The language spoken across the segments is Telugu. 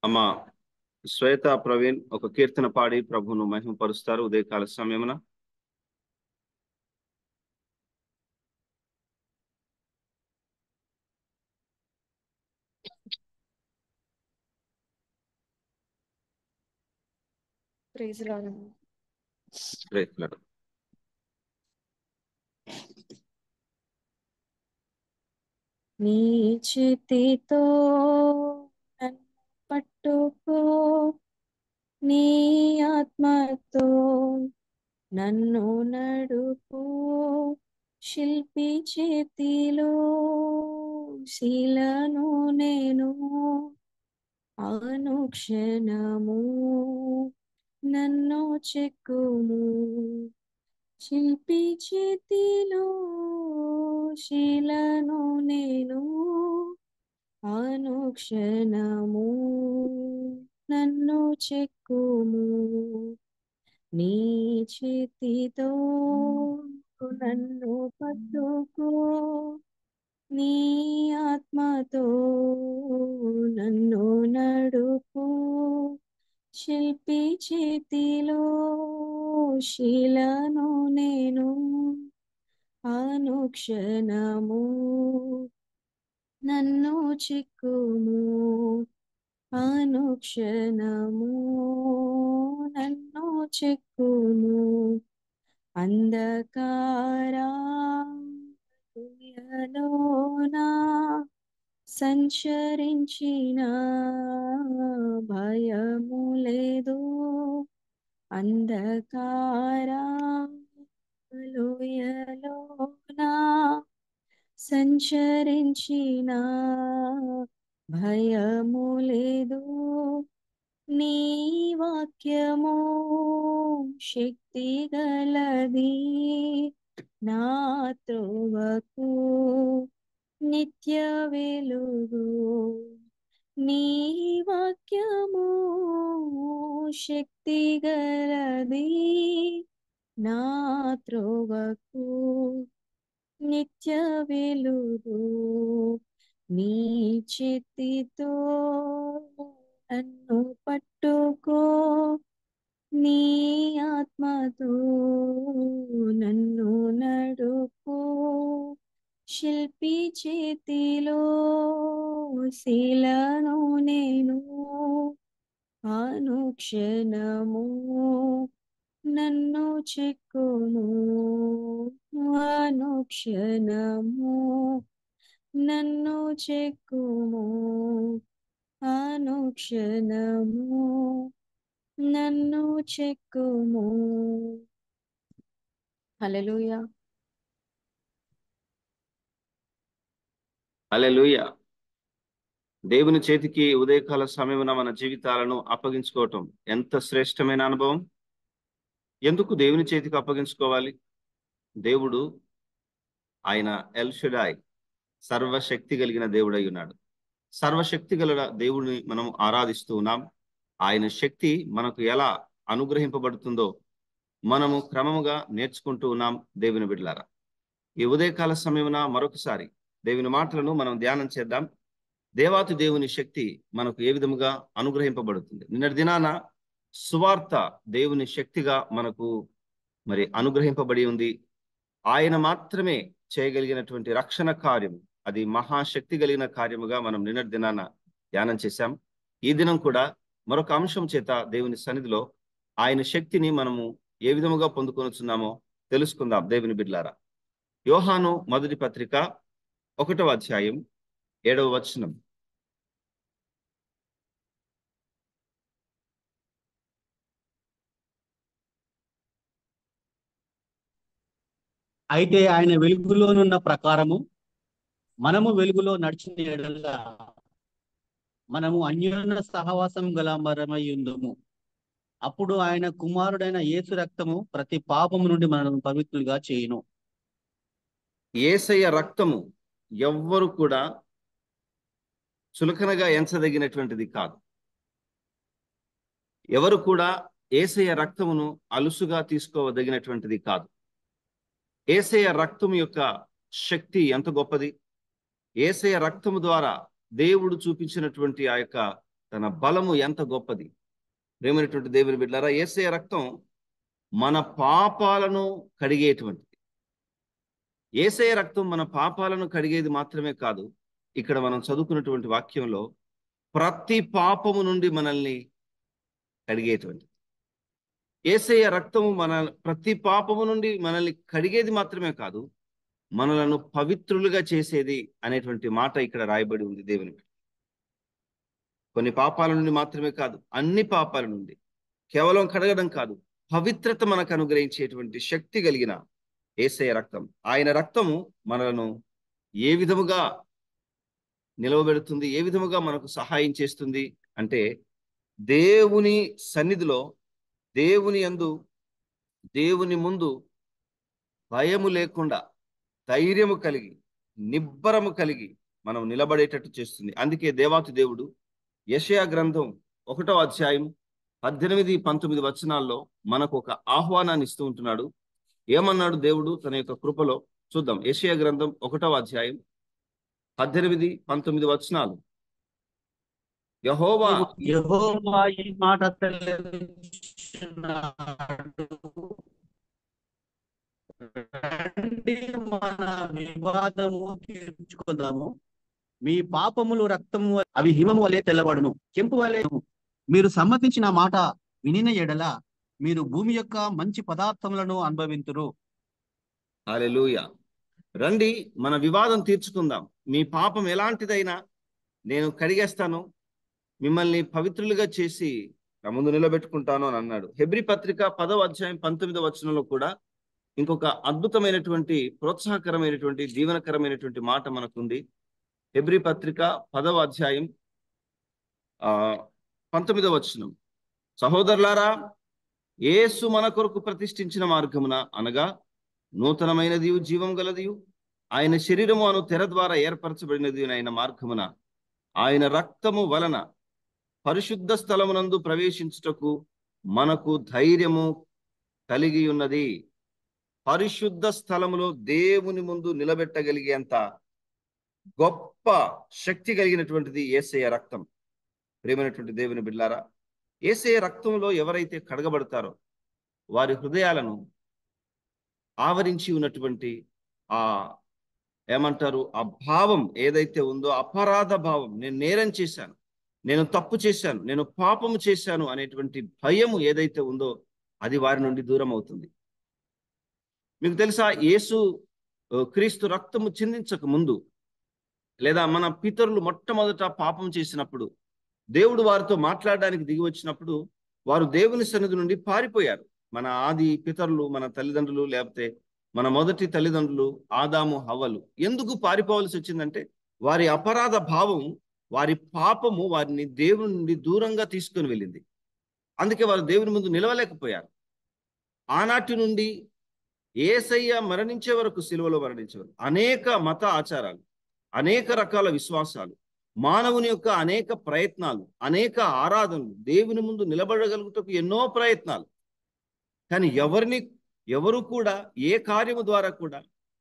అమ్మ శ్వేత ప్రవీణ్ ఒక కీర్తన పాడి ప్రభువును మహిమపరుస్తారు ఉదయకాల సమయమున ప్రైజ్ లార్డ్ ప్రయత్నాలు నీ చేతితో నన్ను పట్టుకో నీ ఆత్మతో నన్ను నడుపు శిల్పి చేతిలో శీలను నేను అనుక్షణము నన్ను చెక్కుము శిల్పి చేతిలో శీలను నేను అనుక్షణము నన్ను చెక్కుము నీ చేతితో నన్ను పట్టుకో నీ ఆత్మతో నన్ను నడుపు శిల్పి చేతిలో శీలను నేను అనుక్షణము నన్ను చిక్కుము అనుక్షణము నన్ను చిక్కుము అంధకారా దునియలోనా సంచరించిన భయము లేదు అంధకారా లోయలోనా సంచరించిన భయము లేదు నీ వాక్యము శక్తి గలది నా త్రోవకు నిత్య వెలుగు నీ వాక్యము శక్తి గలది నా త్రోవకు నిత్య వెలుగు నీ చేతితో నన్ను పట్టుకో నీ ఆత్మతో నన్ను నడుపు శిల్పి చేతిలో శీలను నేను అనుక్షణము నన్ను చెక్కుము అనుక్షణము నన్ను చెక్కుము అనుక్షణము నన్ను చెక్కుము హల్లెలూయా అలెలుయ దేవుని చేతికి ఉదయకాల సమయమున మన జీవితాలను అప్పగించుకోవటం ఎంత శ్రేష్టమైన అనుభవం ఎందుకు దేవుని చేతికి అప్పగించుకోవాలి దేవుడు ఆయన ఎల్షుడాయ్ సర్వశక్తి కలిగిన దేవుడై ఉన్నాడు సర్వశక్తి గల దేవుడిని మనం ఆరాధిస్తూ ఉన్నాం ఆయన శక్తి మనకు ఎలా అనుగ్రహింపబడుతుందో మనము క్రమముగా నేర్చుకుంటూ ఉన్నాం దేవుని బిడ్డలారా ఈ ఉదయకాల సమయమున మరొకసారి దేవుని మాటలను మనం ధ్యానం చేద్దాం దేవాతి దేవుని శక్తి మనకు ఏ విధముగా అనుగ్రహింపబడుతుంది నిన్నటి దినాన సువార్త దేవుని శక్తిగా మనకు మరి అనుగ్రహింపబడి ఉంది ఆయన మాత్రమే చేయగలిగినటువంటి రక్షణ కార్యం అది మహాశక్తి కలిగిన కార్యముగా మనం నిన్నటి దినాన ధ్యానం చేశాం ఈ దినం కూడా మరొక అంశం చేత దేవుని సన్నిధిలో ఆయన శక్తిని మనము ఏ విధముగా పొందుకొనుచున్నామో తెలుసుకుందాం దేవుని బిడ్లారా యోహాను మొదటి పత్రిక ఒకటవ అధ్యాయం ఏడవ వచనం అయితే ఆయన వెలుగులోనున్న ప్రకారము మనము వెలుగులో నడిచిన ఎడల మనము అన్యోన్య సహవాసం గల మరమై ఉందము అప్పుడు ఆయన కుమారుడైన యేసు రక్తము ప్రతి పాపము నుండి మనము పవిత్రులుగా చేయును ఏసయ్య రక్తము ఎవ్వరు కూడా చులకనగా ఎంచదగినటువంటిది కాదు ఎవరు కూడా ఏసయ్య రక్తమును అలుసుగా తీసుకోదగినటువంటిది కాదు ఏసయ్య రక్తం యొక్క శక్తి ఎంత గొప్పది ఏసయ్య రక్తము ద్వారా దేవుడు చూపించినటువంటి ఆ యొక్క తన బలము ఎంత గొప్పది ప్రేమైనటువంటి దేవుని బిడ్డారా ఏసే రక్తం మన పాపాలను కడిగేటువంటిది ఏసే రక్తం మన పాపాలను కడిగేది మాత్రమే కాదు ఇక్కడ మనం చదువుకున్నటువంటి వాక్యంలో ప్రతి పాపము నుండి మనల్ని కడిగేటువంటిది ఏసయ్య రక్తము మన ప్రతి పాపము నుండి మనల్ని కడిగేది మాత్రమే కాదు మనలను పవిత్రులుగా చేసేది అనేటువంటి మాట ఇక్కడ రాయబడి ఉంది దేవుని కొన్ని పాపాల నుండి మాత్రమే కాదు అన్ని పాపాల నుండి కేవలం కడగడం కాదు పవిత్రత మనకు అనుగ్రహించేటువంటి శక్తి కలిగిన ఏసయ రక్తం ఆయన రక్తము మనలను ఏ విధముగా నిలవబెడుతుంది ఏ విధముగా మనకు సహాయం చేస్తుంది అంటే దేవుని సన్నిధిలో దేవుని యందు దేవుని ముందు భయము లేకుండా ధైర్యము కలిగి నిబ్బరము కలిగి మనం నిలబడేటట్టు చేస్తుంది అందుకే దేవాతి దేవుడు యషయా గ్రంథం ఒకటో అధ్యాయం పద్దెనిమిది పంతొమ్మిది వచనాల్లో మనకు ఒక ఆహ్వానాన్ని ఇస్తూ ఉంటున్నాడు ఏమన్నాడు దేవుడు తన యొక్క కృపలో చూద్దాం యషయా గ్రంథం ఒకటో అధ్యాయం పద్దెనిమిది పంతొమ్మిది వచనాలు యహోవా యెహోవా ఈ మాట సెలవిస్తున్నాడు. రండి మన వివాదము తీర్చుకుందాము మీ పాపములు రక్తము అవి హిమము వలె తెల్లబడును కెంపు వలె మీరు సమ్మతించిన మాట వినిన ఎడల మీరు భూమి యొక్క మంచి పదార్థములను అనుభవింతురు హల్లెలూయ రండి మన వివాదం తీర్చుకుందాం మీ పాపం ఎలాంటిదైనా నేను కడిగేస్తాను మిమ్మల్ని పవిత్రులుగా చేసి నా ముందు నిలబెట్టుకుంటాను అని అన్నాడు హెబ్రి పత్రిక పదవ అధ్యాయం పంతొమ్మిదవ వచనంలో కూడా ఇంకొక అద్భుతమైనటువంటి ప్రోత్సాహకరమైనటువంటి దీవనకరమైనటువంటి మాట మనకుంది హెబ్రి పత్రిక పదవ అధ్యాయం ఆ పంతొమ్మిదవ వచనం సహోదరులారా యేసు మన కొరకు ప్రతిష్ఠించిన మార్గమున అనగా నూతనమైనదియు జీవం గలదియు ఆయన శరీరము అను తెర ద్వారా ఏర్పరచబడినది అయిన మార్గమున ఆయన రక్తము వలన పరిశుద్ధ స్థలమునందు ప్రవేశించుటకు మనకు ధైర్యము కలిగి ఉన్నది పరిశుద్ధ స్థలములో దేవుని ముందు నిలబెట్టగలిగేంత గొప్ప శక్తి కలిగినటువంటిది ఏసయ రక్తం ప్రేమైనటువంటి దేవుని బిడ్లారా ఏసయ రక్తంలో ఎవరైతే కడగబడతారో వారి హృదయాలను ఆవరించి ఉన్నటువంటి ఆ ఏమంటారు ఆ భావం ఏదైతే ఉందో అపరాధ భావం నేను నేరం చేశాను నేను తప్పు చేశాను నేను పాపము చేశాను అనేటువంటి భయము ఏదైతే ఉందో అది వారి నుండి దూరం అవుతుంది మీకు తెలుసా యేసు ఆ, క్రీస్తు రక్తము చిందించక ముందు లేదా మన పితరులు మొట్టమొదట పాపం చేసినప్పుడు దేవుడు వారితో మాట్లాడడానికి దిగి వచ్చినప్పుడు వారు దేవుని సన్నిధి నుండి పారిపోయారు మన ఆది పితరులు మన తల్లిదండ్రులు లేకపోతే మన మొదటి తల్లిదండ్రులు ఆదాము హవ్వలు ఎందుకు పారిపోవాల్సి వచ్చిందంటే వారి అపరాధ భావం వారి పాపము వారిని దేవుని నుండి దూరంగా తీసుకొని వెళ్ళింది అందుకే వారు దేవుని ముందు నిలవలేకపోయారు ఆనాటి నుండి ఏసయ్య మరణించే వరకు సిలువలో మరణించే వరకు అనేక మత ఆచారాలు అనేక రకాల విశ్వాసాలు మానవుని యొక్క అనేక ప్రయత్నాలు అనేక ఆరాధనలు దేవుని ముందు నిలబడగలుగుటకు ఎన్నో ప్రయత్నాలు కానీ ఎవరిని ఎవరు కూడా ఏ కార్యము ద్వారా కూడా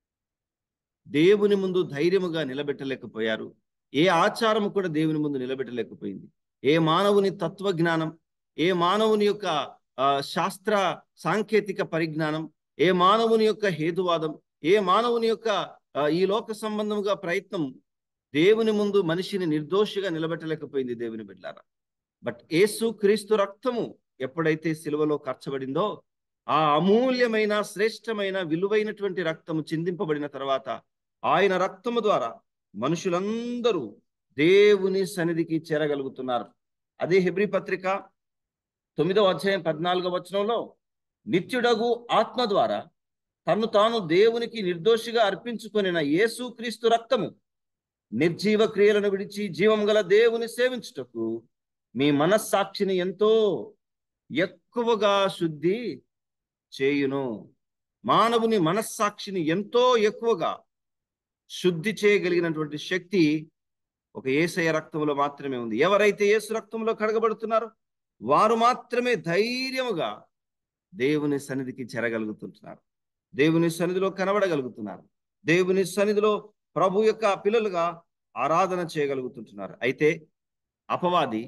దేవుని ముందు ధైర్యముగా నిలబెట్టలేకపోయారు ఏ ఆచారము కూడా దేవుని ముందు నిలబెట్టలేకపోయింది ఏ మానవుని తత్వజ్ఞానం ఏ మానవుని యొక్క ఆ, శాస్త్ర సాంకేతిక పరిజ్ఞానం ఏ మానవుని యొక్క హేతువాదం ఏ మానవుని యొక్క ఆ, ఈ లోక సంబంధముగా ప్రయత్నం దేవుని ముందు మనిషిని నిర్దోషిగా నిలబెట్టలేకపోయింది దేవుని బిడ్డారా బట్ యేసు క్రీస్తు రక్తము ఎప్పుడైతే సిలువలో ఖర్చబడిందో ఆ అమూల్యమైన శ్రేష్టమైన విలువైనటువంటి రక్తము చిందింపబడిన తర్వాత ఆయన రక్తము ద్వారా మనుషులందరూ దేవుని సన్నిధికి చేరగలుగుతున్నారు అదే హెబ్రి పత్రిక తొమ్మిదవ అధ్యాయం పద్నాలుగవ వచనంలో నిత్యుడగు ఆత్మ ద్వారా తన్ను తాను దేవునికి నిర్దోషిగా అర్పించుకొనిన యేసు క్రీస్తు రక్తము నిర్జీవ క్రియలను విడిచి జీవం గల దేవుని సేవించుటకు మీ మనస్సాక్షిని ఎంతో ఎక్కువగా శుద్ధి చేయును మానవుని మనస్సాక్షిని ఎంతో ఎక్కువగా శుద్ధి చేయగలిగినటువంటి శక్తి ఒక ఏసయ రక్తంలో మాత్రమే ఉంది ఎవరైతే యేసు రక్తంలో కడగబడుతున్నారో వారు మాత్రమే ధైర్యముగా దేవుని సన్నిధికి చేరగలుగుతుంటున్నారు దేవుని సన్నిధిలో కనబడగలుగుతున్నారు దేవుని సన్నిధిలో ప్రభు యొక్క పిల్లలుగా ఆరాధన చేయగలుగుతుంటున్నారు అయితే అపవాది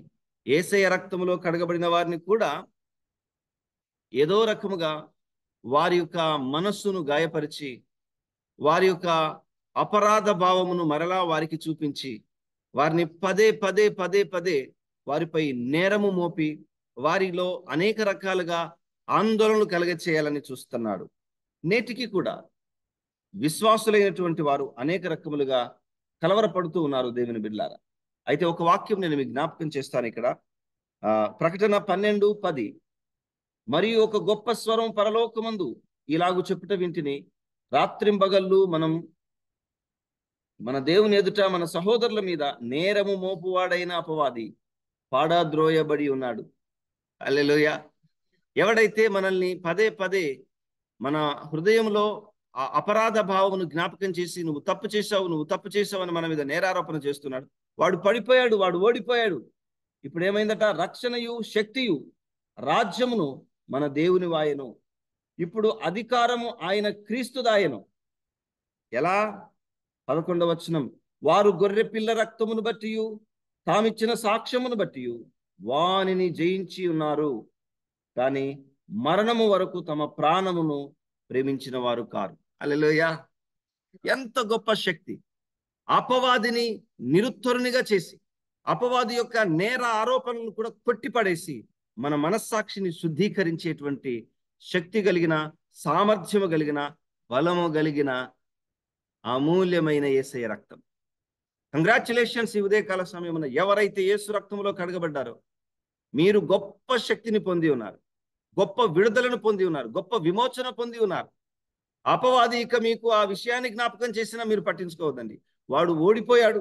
ఏసయ రక్తములో కడగబడిన వారిని కూడా ఏదో రకముగా వారి యొక్క మనస్సును గాయపరిచి వారి యొక్క అపరాధ భావమును మరలా వారికి చూపించి వారిని పదే పదే పదే పదే వారిపై నేరము మోపి వారిలో అనేక రకాలుగా ఆందోళనలు కలగ చేయాలని చూస్తున్నాడు నేటికి కూడా విశ్వాసులైనటువంటి వారు అనేక రకములుగా కలవరపడుతూ ఉన్నారు దేవుని బిడ్లారా అయితే ఒక వాక్యం నేను మీకు జ్ఞాపకం చేస్తాను ఇక్కడ ఆ ప్రకటన పన్నెండు పది మరియు ఒక గొప్ప స్వరం పరలోకమందు ఇలాగు చెప్పుట వింటిని రాత్రింబగళ్ళు మనం మన దేవుని ఎదుట మన సహోదరుల మీద నేరము మోపువాడైన అపవాది పాడాద్రోయబడి ఉన్నాడు అల్లెలోయ ఎవడైతే మనల్ని పదే పదే మన హృదయంలో ఆ అపరాధ భావమును జ్ఞాపకం చేసి నువ్వు తప్పు చేశావు నువ్వు తప్పు చేశావు అని మన మీద నేరారోపణ చేస్తున్నాడు వాడు పడిపోయాడు వాడు ఓడిపోయాడు ఇప్పుడు ఏమైందట రక్షణయు శక్తియు రాజ్యమును మన దేవుని వాయను ఇప్పుడు అధికారము ఆయన క్రీస్తుదాయను ఎలా పదకొండవ వచనం వారు గొర్రె పిల్ల రక్తమును బట్టి తామిచ్చిన సాక్ష్యమును బట్టి వానిని జయించి ఉన్నారు కానీ మరణము వరకు తమ ప్రాణమును ప్రేమించిన వారు కారు అల్లెలోయ ఎంత గొప్ప శక్తి అపవాదిని నిరుత్తరునిగా చేసి అపవాది యొక్క నేర ఆరోపణలను కూడా కొట్టిపడేసి మన మనస్సాక్షిని శుద్ధీకరించేటువంటి శక్తి కలిగిన సామర్థ్యము కలిగిన బలము కలిగిన అమూల్యమైన ఏసయ రక్తం కంగ్రాచులేషన్స్ ఈ ఉదయకాల సమయమున ఎవరైతే యేసు రక్తంలో కడగబడ్డారో మీరు గొప్ప శక్తిని పొంది ఉన్నారు గొప్ప విడుదలను పొంది ఉన్నారు గొప్ప విమోచన పొంది ఉన్నారు అపవాది ఇక మీకు ఆ విషయాన్ని జ్ఞాపకం చేసినా మీరు పట్టించుకోవద్దండి వాడు ఓడిపోయాడు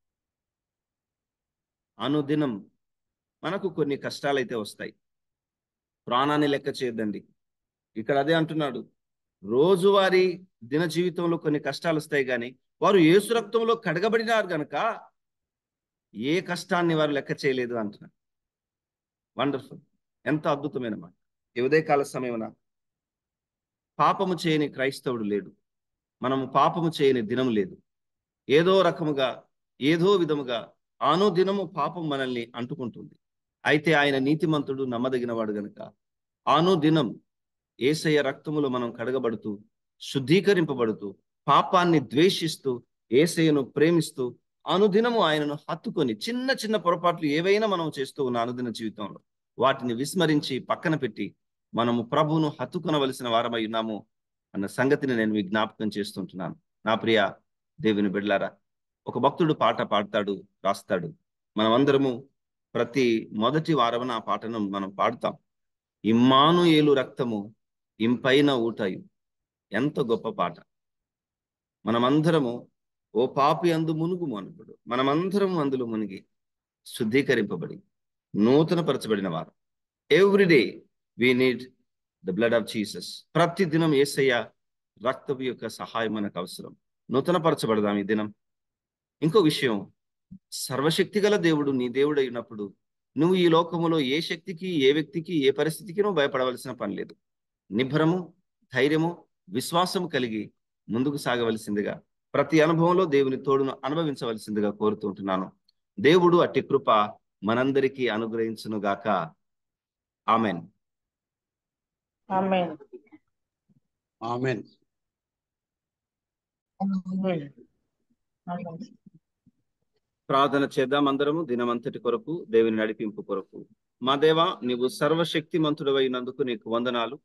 అనుదినం మనకు కొన్ని కష్టాలైతే వస్తాయి ప్రాణాన్ని లెక్క చేయొద్దండి ఇక్కడ అదే అంటున్నాడు రోజువారీ దిన జీవితంలో కొన్ని కష్టాలు వస్తాయి కానీ వారు ఏసు రక్తంలో కడగబడినారు గనక ఏ కష్టాన్ని వారు లెక్క చేయలేదు అంటున్నారు వండర్ఫుల్ ఎంత అద్భుతమైన మాట ఈ ఉదయకాల సమయమున పాపము చేయని క్రైస్తవుడు లేడు మనము పాపము చేయని దినం లేదు ఏదో రకముగా ఏదో విధముగా ఆనో దినము పాపం మనల్ని అంటుకుంటుంది అయితే ఆయన నీతిమంతుడు నమ్మదగినవాడు గనుక ఆనో దినం ఏసయ్య రక్తములో మనం కడగబడుతూ శుద్ధీకరింపబడుతూ పాపాన్ని ద్వేషిస్తూ ఏసయ్యను ప్రేమిస్తూ అనుదినము ఆయనను హత్తుకొని చిన్న చిన్న పొరపాట్లు ఏవైనా మనం చేస్తూ ఉన్న అనుదిన జీవితంలో వాటిని విస్మరించి పక్కన పెట్టి మనము ప్రభువును హత్తుకొనవలసిన వారమై ఉన్నాము అన్న సంగతిని నేను మీకు జ్ఞాపకం చేస్తుంటున్నాను నా ప్రియ దేవుని బిడ్లారా ఒక భక్తుడు పాట పాడతాడు రాస్తాడు మనమందరము ప్రతి మొదటి వారమున ఆ పాటను మనం పాడుతాం ఇమ్మానుయేలు రక్తము ఇంపైన ఊటయు ఎంత గొప్ప పాట మనమందరము ఓ పాపి అందు మునుగుము అన్నప్పుడు మనమందరం అందులో మునిగి శుద్ధీకరింపబడి నూతనపరచబడిన వారు everyday we need the blood of Jesus ప్రతి దినం ఏసయ్య రక్తపు యొక్క సహాయం మనకు అవసరం నూతనపరచబడదాం ఈ దినం ఇంకో విషయం సర్వశక్తి గల దేవుడు నీ దేవుడు అయినప్పుడు నువ్వు ఈ లోకములో ఏ శక్తికి ఏ వ్యక్తికి ఏ పరిస్థితికి నువ్వు భయపడవలసిన పని లేదు నిభరము ధైర్యము విశ్వాసము కలిగి ముందుకు సాగవలసిందిగా ప్రతి అనుభవంలో దేవుని తోడును అనుభవించవలసిందిగా కోరుతూ ఉంటున్నాను దేవుడు అట్టి కృప మనందరికీ అనుగ్రహించును గాక amen Amen. Amen Amen. Amen. ప్రార్థన చేద్దాం అందరము దినమంతటి కొరకు దేవుని నడిపింపు కొరకు మా దేవ నీవు సర్వశక్తి మంతుడవైనందుకు నీకు వందనాలు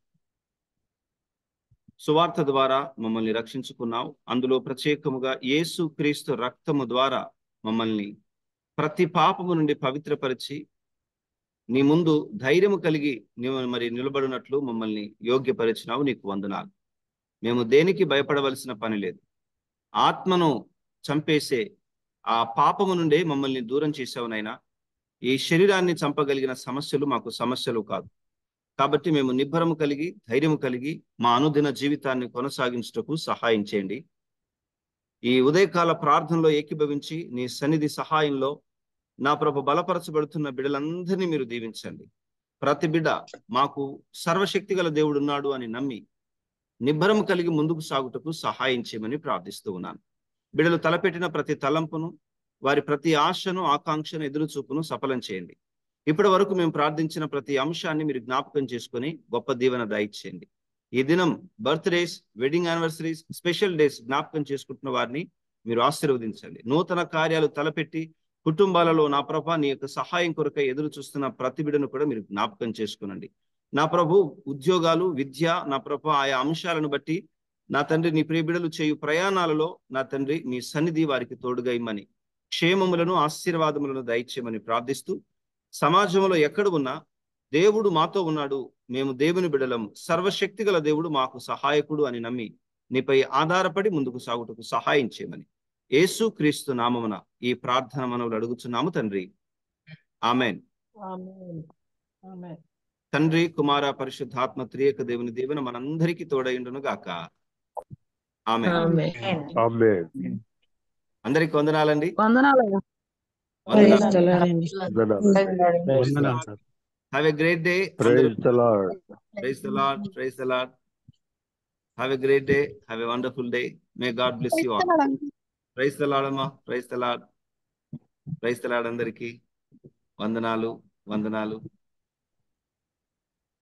సువార్త ద్వారా మమ్మల్ని రక్షించుకున్నావు అందులో ప్రత్యేకముగా యేసు క్రీస్తు రక్తము ద్వారా మమ్మల్ని ప్రతి పాపము నుండి పవిత్రపరిచి నీ ముందు ధైర్యము కలిగి నీవు మరి నిలబడినట్లు మమ్మల్ని యోగ్యపరిచినావు నీకు వందనాలు మేము దేనికి భయపడవలసిన పని లేదు ఆత్మను చంపేసే ఆ పాపము నుండే మమ్మల్ని దూరం చేసావునైనా ఈ శరీరాన్ని చంపగలిగిన సమస్యలు మాకు సమస్యలు కాదు కాబట్టి మేము నిబ్బరము కలిగి ధైర్యము కలిగి మా అనుదిన జీవితాన్ని కొనసాగించుటకు సహాయం చేయండి ఈ ఉదయకాల ప్రార్థనలో ఏకీభవించి నీ సన్నిధి సహాయంలో నా ప్రభు బలపరచబడుతున్న బిడ్డలందరినీ మీరు దీవించండి ప్రతి బిడ్డ మాకు సర్వశక్తి గల దేవుడు ఉన్నాడు అని నమ్మి నిబ్బరం కలిగి ముందుకు సాగుటకు సహాయం చేయమని ప్రార్థిస్తూ ఉన్నాను బిడ్డలు తలపెట్టిన ప్రతి తలంపును వారి ప్రతి ఆశను ఆకాంక్షను ఎదురు చూపును సఫలం చేయండి ఇప్పటి వరకు మేము ప్రార్థించిన ప్రతి అంశాన్ని మీరు జ్ఞాపకం చేసుకొని గొప్ప దీవెన దయచేయండి ఈ దినం birthdays wedding anniversaries special days జ్ఞాపకం చేసుకుంటున్న వారిని మీరు ఆశీర్వదించండి నూతన కార్యాలు తలపెట్టి కుటుంబాలలో నా ప్రభ నీ యొక్క సహాయం కొరకై ఎదురు చూస్తున్న ప్రతి బిడను కూడా మీరు జ్ఞాపకం చేసుకునండి నా ప్రభు ఉద్యోగాలు విద్య నా ప్రభ ఆయా అంశాలను బట్టి నా తండ్రి నీ ప్రియ బిడలు చేయు ప్రయాణాలలో నా తండ్రి మీ సన్నిధి వారికి తోడుగా ఇమ్మని క్షేమములను ఆశీర్వాదములను దయచేయమని ప్రార్థిస్తూ సమాజంలో ఎక్కడ ఉన్నా దేవుడు మాతో ఉన్నాడు మేము దేవుని బిడలం సర్వశక్తి గల దేవుడు మాకు సహాయకుడు అని నమ్మి నీపై ఆధారపడి ముందుకు సాగుటకు సహాయం చేయమని యేసు క్రీస్తు నామమున ఈ ప్రార్థన మనవులు అడుగుచున్నాము తండ్రి ఆమెన్ ఆమేన్ ఆమేన్ తండ్రి కుమార పరిశుద్ధాత్మ త్రియక దేవుని దేవుని మనందరికీ తోడైండును గాక ఆమె ఆమేన్ ఆమేన్ అందరికి వందనాలండి వందనాలయ్యా వందనాలు Praise the Lord అండి. వందనాలు వందనాలు sir have a great day praise the Lord praise the Lord praise the Lord have a great day have a wonderful day may God bless you all praise the Lord అమ్మా praise the Lord praise the Lord అందరికి వందనాలు వందనాలు